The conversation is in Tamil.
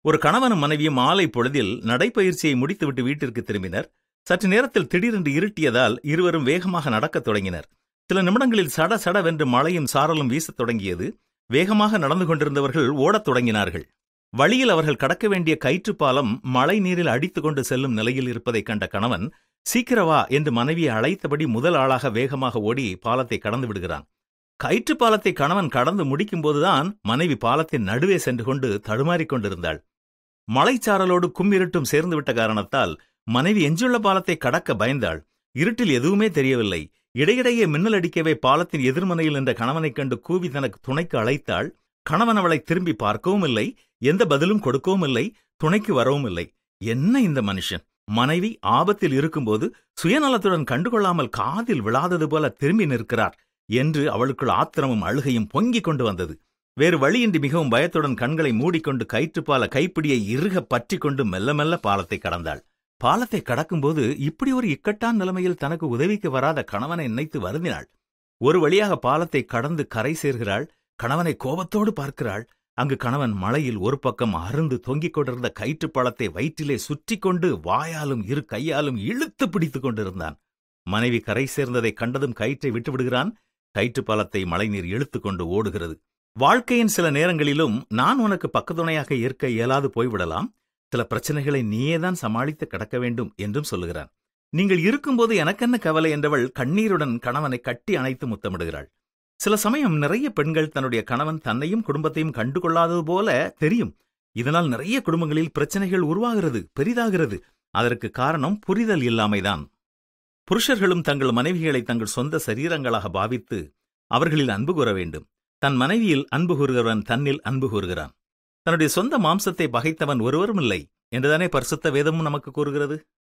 ஒரு கணவனும் மனைவியும் மாலை பொழுதில் நடைப்பயிற்சியை முடித்துவிட்டு வீட்டிற்கு திரும்பினர் சற்று நேரத்தில் திடீரென்று இருட்டியதால் இருவரும் வேகமாக நடக்கத் தொடங்கினர் சில நிமிடங்களில் சட சடவென்று மழையும் சாரலும் வீசத் தொடங்கியது வேகமாக நடந்து கொண்டிருந்தவர்கள் ஓடத் தொடங்கினார்கள் வழியில் அவர்கள் கடக்க வேண்டிய கயிற்றுப்பாலம் மழை நீரில் அடித்துக் கொண்டு செல்லும் நிலையில் இருப்பதைக் கண்ட கணவன் சீக்கிரவா என்று மனைவியை அழைத்தபடி முதல் ஆளாக வேகமாக ஓடி பாலத்தை கடந்து விடுகிறான் கயிற்று பாலத்தை கணவன் கடந்து முடிக்கும்போதுதான் மனைவி பாலத்தின் நடுவே சென்று கொண்டு தடுமாறிக் கொண்டிருந்தாள் மழைச்சாரலோடு கும்மிருட்டும் சேர்ந்துவிட்ட காரணத்தால் மனைவி எஞ்சுள்ள பாலத்தை கடக்க பயந்தாள் இருட்டில் எதுவுமே தெரியவில்லை இடையிடையே மின்னல் அடிக்கவே பாலத்தின் எதிர்மனையில் நின்ற கணவனைக் கண்டு கூவி தனக்கு துணைக்கு அழைத்தாள் கணவன் அவளை திரும்பி பார்க்கவும் இல்லை எந்த பதிலும் கொடுக்கவும் இல்லை துணைக்கு வரவும் இல்லை என்ன இந்த மனுஷன் மனைவி ஆபத்தில் இருக்கும்போது சுயநலத்துடன் கண்டுகொள்ளாமல் காதில் விழாதது போல திரும்பி நிற்கிறார் என்று அவளுக்குள் ஆத்திரமும் அழுகையும் பொங்கிக் கொண்டு வந்தது வேறு வழியின்றி மிகவும் பயத்துடன் கண்களை மூடிக்கொண்டு கயிற்றுப்பால கைப்பிடியை இறுக பற்றிக் கொண்டு மெல்ல மெல்ல பாலத்தை கடந்தாள் பாலத்தை கடக்கும்போது இப்படி ஒரு இக்கட்டான் நிலைமையில் தனக்கு உதவிக்கு வராத கணவனை நினைத்து வருந்தினாள் ஒரு வழியாக பாலத்தை கடந்து கரை சேர்கிறாள் கணவனை கோபத்தோடு பார்க்கிறாள் அங்கு கணவன் மழையில் ஒரு பக்கம் அருந்து தொங்கிக் கொண்டிருந்த கயிற்றுப்பாலத்தை வயிற்றிலே சுற்றி கொண்டு வாயாலும் இரு கையாலும் இழுத்து பிடித்துக் கொண்டிருந்தான் மனைவி கரை சேர்ந்ததை கண்டதும் கயிற்றை விட்டு விடுகிறான் கயிற்றுப்பாலத்தை மழைநீர் இழுத்துக் கொண்டு ஓடுகிறது வாழ்க்கையின் சில நேரங்களிலும் நான் உனக்கு பக்கத்துணையாக இருக்க இயலாது போய்விடலாம் சில பிரச்சனைகளை நீயேதான் சமாளித்து கடக்க வேண்டும் என்றும் சொல்லுகிறான் நீங்கள் இருக்கும்போது எனக்கென்ன கவலை என்றவள் கண்ணீருடன் கணவனை கட்டி அணைத்து முத்தமிடுகிறாள் சில சமயம் நிறைய பெண்கள் தன்னுடைய கணவன் தன்னையும் குடும்பத்தையும் கண்டுகொள்ளாதது போல தெரியும் இதனால் நிறைய குடும்பங்களில் பிரச்சனைகள் உருவாகிறது பெரிதாகிறது அதற்கு காரணம் புரிதல் இல்லாமைதான் புருஷர்களும் தங்கள் மனைவிகளை தங்கள் சொந்த சரீரங்களாக பாவித்து அவர்களில் அன்பு கூற வேண்டும் தன் மனைவியில் அன்பு கூறுகிறவன் தன்னில் அன்பு கூறுகிறான் தன்னுடைய சொந்த மாம்சத்தை பகைத்தவன் ஒருவரும் இல்லை என்றுதானே பரிசுத்த வேதமும் நமக்கு கூறுகிறது